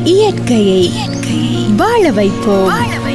இயற்கையை வாழ வைப்போம்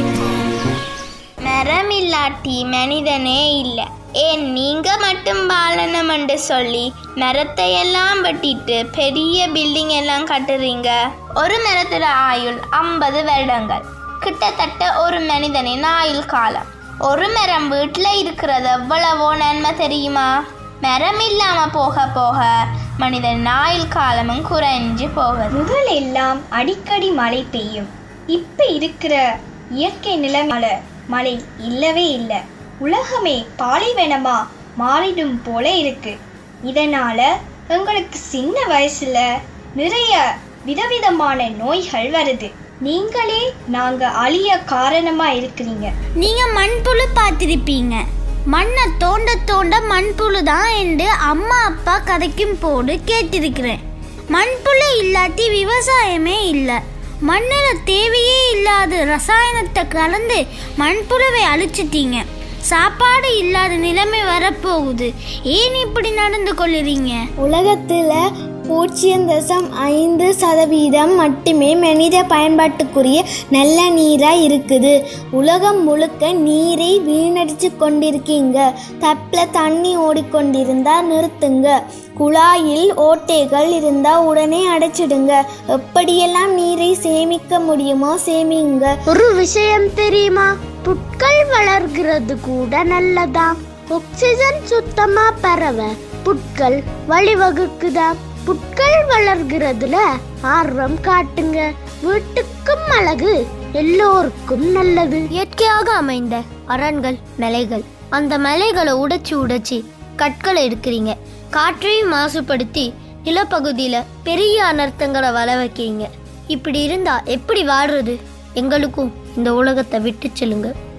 மரம் இல்லாட்டி மனிதனே இல்லை ஏன் நீங்க மட்டும் வாழணும் என்று சொல்லி மரத்தை எல்லாம் வெட்டிட்டு பெரிய பில்டிங் எல்லாம் கட்டுறீங்க ஒரு மரத்துல ஆயுள் ஐம்பது வருடங்கள் கிட்டத்தட்ட ஒரு மனிதனின் ஆயுள் காலம் ஒரு மரம் வீட்டில் இருக்கிறது எவ்வளவோ நன்மை தெரியுமா மரம் இல்லாம போக போக மனிதன் ஆயுள் காலமும் குறைஞ்சு போகுது முதல் எல்லாம் அடிக்கடி மழை பெய்யும் இப்ப இருக்கிற இயற்கை நிலைமையில மழை இல்லவே இல்லை உலகமே பாலைவனமா மாறிடும் போல இருக்கு இதனால எங்களுக்கு சின்ன வயசுல நிறைய விதவிதமான நோய்கள் வருது நீங்களே நாங்க அழிய காரணமா இருக்கிறீங்க நீங்க மண்புழு பார்த்திருப்பீங்க மண்ணை தோண்ட தோண்ட மண்புழு தான் என்று அம்மா அப்பா கதைக்கும் போது கேட்டிருக்கிறேன் மண்புழு இல்லாட்டி விவசாயமே இல்லை மண்ணில் தேவையே இல்லாத ரசாயனத்தை கலந்து மண்புழுவை அழிச்சிட்டீங்க சாப்பாடு இல்லாத நிலைமை வரப்போகுது ஏன் இப்படி நடந்து கொள்ளுறீங்க உலகத்தில் பூஜ்ஜியம் தசம் ஐந்து சதவீதம் மட்டுமே மனித பயன்பாட்டுக்குரிய நல்ல நீராக இருக்குது உலகம் முழுக்க நீரை வீணடிச்சு கொண்டிருக்கீங்க தப்பில் தண்ணி ஓடிக்கொண்டிருந்தா நிறுத்துங்க குழாயில் ஓட்டைகள் இருந்தால் உடனே அடைச்சிடுங்க எப்படியெல்லாம் நீரை சேமிக்க முடியுமோ சேமிங்க ஒரு விஷயம் தெரியுமா புட்கள் வளர்கிறது கூட நல்லதா ஆக்சிஜன் சுத்தமா பரவ புட்கள் வழிவகுக்குதாம் புட்கள் வளர்கிறதுல ஆர்வம் காட்டுங்க வீட்டுக்கும் அழகு எல்லோருக்கும் நல்லது இயற்கையாக அமைந்த அரண்கள் மலைகள் அந்த மலைகளை உடைச்சு உடைச்சு கற்களை எடுக்கிறீங்க காற்றையும் மாசுபடுத்தி நிலப்பகுதியில பெரிய அனர்த்தங்களை வள வைக்கிறீங்க இப்படி இருந்தா எப்படி வாடுறது எங்களுக்கும் இந்த உலகத்தை விட்டு செல்லுங்க